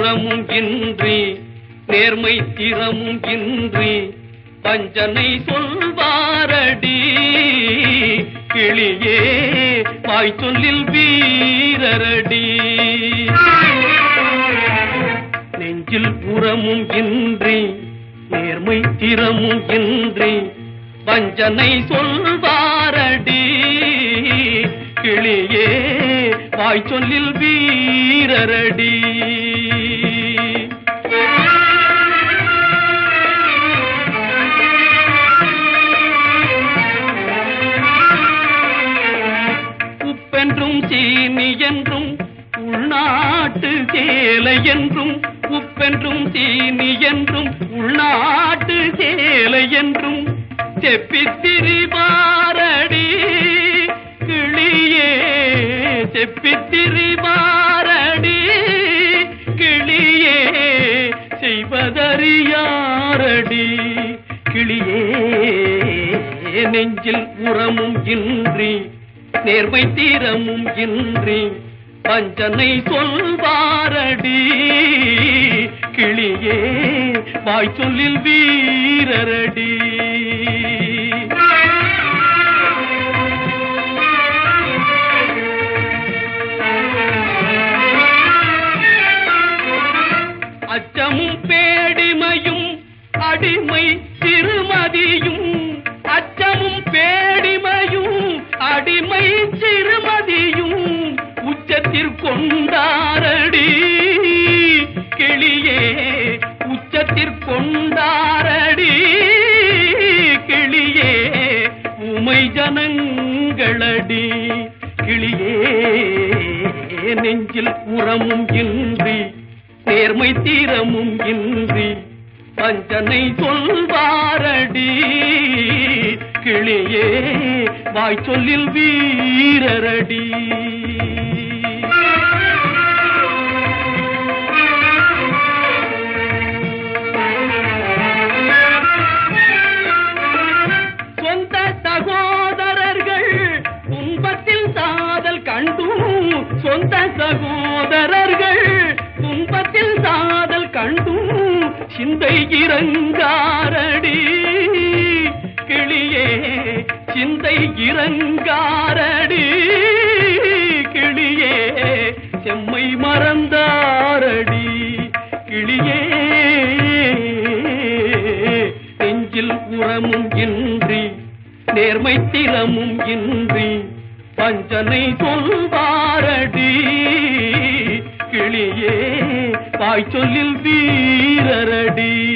உரமும் இன்றி நேர்மை திறமும் இன்றி வஞ்சனை சொல்வாரடி கிளியே வாய் சொல்லில் வீரரடி நெஞ்சில் உரமும் இன்றி நேர்மை திறமும் இன்றி வஞ்சனை சொல்வாரடி கிளியே வாய் சொல்லில் வீரரடி உப்பென்றும் சீனி என்றும் உள்நாட்டு சேலை என்றும் உப்பென்றும் சீனி என்றும் உள்நாட்டு சேலை என்றும் செப்பித்திரிபாரடி கிளியே செப்பித்திரிபாரடி கிளியே செய்வதறியாரடி கிளியே நெஞ்சில் உரமும் இன்றி நேர்மை தீரமும் இன்றி வஞ்சனை சொல்வாரடி கிளியே வாய் சொல்லில் வீரரடி அச்சமும் பேடிமையும் அடிமை சிறுமதியும் அச்சமும் பேடிமையும் அடிமை சிறுமதியும் உச்சத்திற்கொண்டாரடி கிளியே உச்சத்திற்கொண்டாரடி கிளியே உமை ஜனங்களடி கிளியே நெஞ்சில் உரமும் இன்றி நேர்மை தீரமும் இன்றி பஞ்சனை சொல்வாரடி கிளியே வாய் சொல்லில் வீரரடி சொந்த சகோதரர்கள் துன்பத்தில் சாதல் கண்டும் சொந்த சகோதரர்கள் துன்பத்தில் சாதல் கண்டும் சிந்தை இறங்காரடி கிளியே சிந்தை இறங்காரடி கிளியே செம்மை மறந்தாரடி கிளியே நெஞ்சில் உரமும் இன்றி நேர்மை திறமும் இன்றி பஞ்சனை சொல்வாரடி கிளியே வாய் சொல்லில் வீரரடி